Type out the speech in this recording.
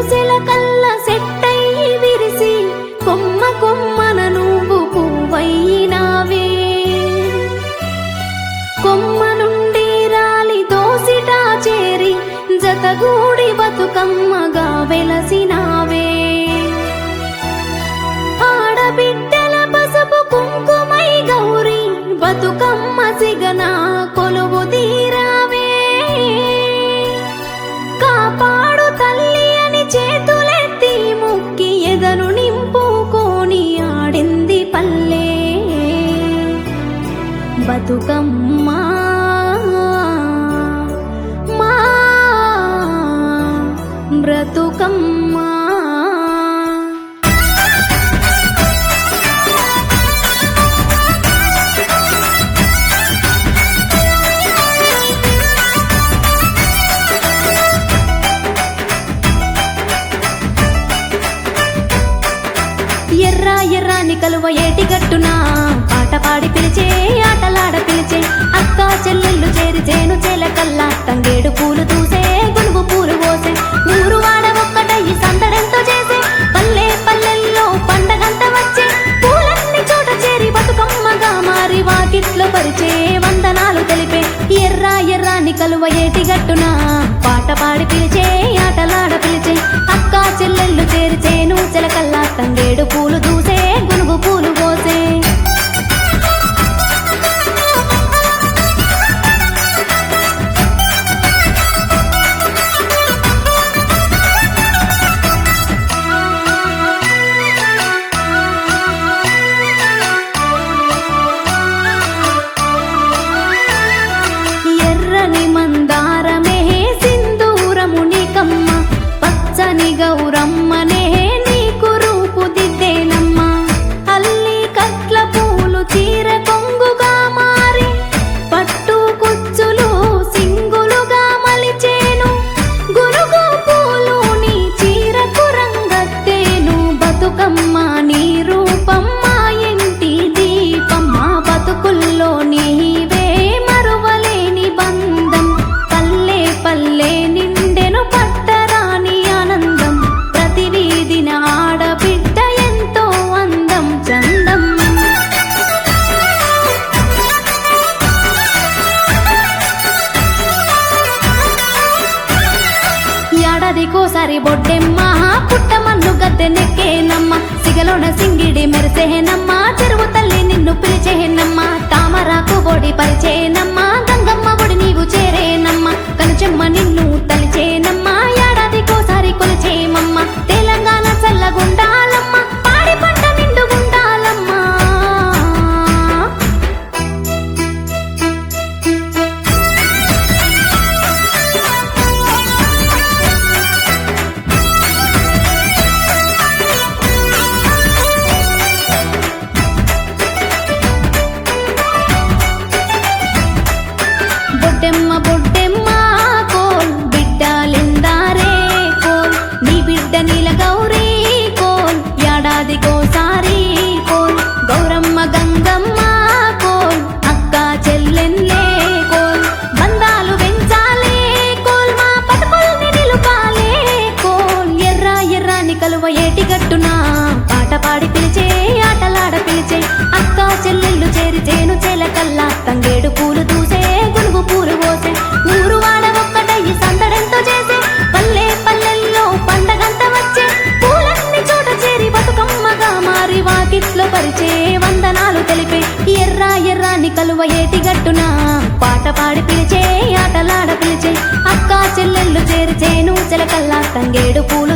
కల్ల సెట్టయి విరిసి కొమ్మ కొమ్మన నువ్వు పువ్వయినావే కొమ్మ నుండి రాలి దోసిటా చేరి జతగూడి బతుకమ్మగా వెలసినావే ఆడబిడ్డల పసుపు కుంకుమై గౌరి బతుకమ్మ సిగన కొలువు తీరావే కాపాడు తల్లి అని చేతులెత్తి ముక్కి ఎదను నింపుకొని ఆడింది పల్లె బతుకమ్మ మా బ్రతుకమ్మ ఎర్ర ఎర్రాని కలువ ఏటి గట్టున పాట పాడి పిలిచే ఆటలాడ పిలిచే అక్క చెల్లెళ్ళు చేరి చేను చేలకల్లా తంగేడు పూలు దూసే గునుగు పూలు పోసే ఊరు వాడ ఒక్కటయ్యి సందడెంతో చేసే పల్లె పల్లెల్లో పండగంట వచ్చే పూలన్నీ చోట చేరి బతుకమ్మగా మారి వాకిట్లో పరిచే వందనాలు తెలిపే ఎర్ర ఎర్రాని కలువ ఏటి గట్టున పాట పాడి పిలిచే ఆటలాడ పిలిచే అక్క చెల్లెళ్ళు చేరి చేను చెలకల్లా తంగేడు పూలు దూసే గునుగు పూలు పోసే ఎర్రని మందారమే సింధూరమునికమ్మ పచ్చని గౌరమ్మనే నీకు రూపుదిద్దేనమ్మ అల్లి కట్ల పూలు చీర కొంగుగా మారి పట్టు కుచ్చులు సింగులుగా మలిచేను గురుగు పూలు నీ చీరకు రంగత్తేను బతుకమ్మ నీ రూపం మా ఇంటి దీపం మా బతుకుల్లో నీవే మరువలేని బంధం పల్లె పల్లె నిండెను పట్టరాని ఆనందం ప్రతి వీధిన ఆడబిడ్డ ఎంతో అందం చందం ఏడాదికోసారి బొడ్డెమ్మ పుట్టమన్ను గద్దె నెక్కేనమ్మ సిగలోన సింగిడి మెరిసేనమ్మ చెరువు తల్లి నిన్ను పిలిచేనమ్మ తామరాకు బొడి పరిచేనమ్మ గంగమ్మ బొడి నీవు చేరేనమ్మ కనుచెమ్మ నిన్ను తలిచేనమ్మ ఏడాదికోసారి కొలిచేమమ్మ తెలంగాణ చల్లగుండాలమ్మ పాడి పంట నిండుగుండాలమ్మ బొడ్డెమ్మ బొడ్డెమ్మ కోల్ బిడ్డలెందారే కోల్ నీ బిడ్డ నీల గౌరీ కోల్ ఏడాదికోసారి కోల్ గౌరమ్మ గంగమ్మ కోల్ అక్క చెల్లెన్లే కోల్ బంధాలు పెంచాలే కోల్ మా పటుకుల్ని నిలుపాలే కోల్ ఎర్ర ఎర్రాని కలువ ఏటి గట్టున పాట పాడి పిలిచే ఆటలాడ పిలిచే అక్క చెల్లెళ్ళు చేరి చేను చేలకల్లా తంగేడు పూలు దూసే గునుగు పూలు పోసే ఊరు వాడ ఒక్కటయ్యి సందడెంతో చేసే పల్లె పల్లెల్లో పండగంత వచ్చే పూలన్నీ చోట చేరి బతుకమ్మగా మారి వాకిట్లో పరిచే వందనాలు తెలిపే ఎర్ర ఎర్రాని కలువ ఏటి గట్టున పాట పాడి పిలిచే ఆటలాడ పిలిచే అక్క చెల్లెళ్ళు చేరి చేను చెలకల్లా తంగేడు పూలు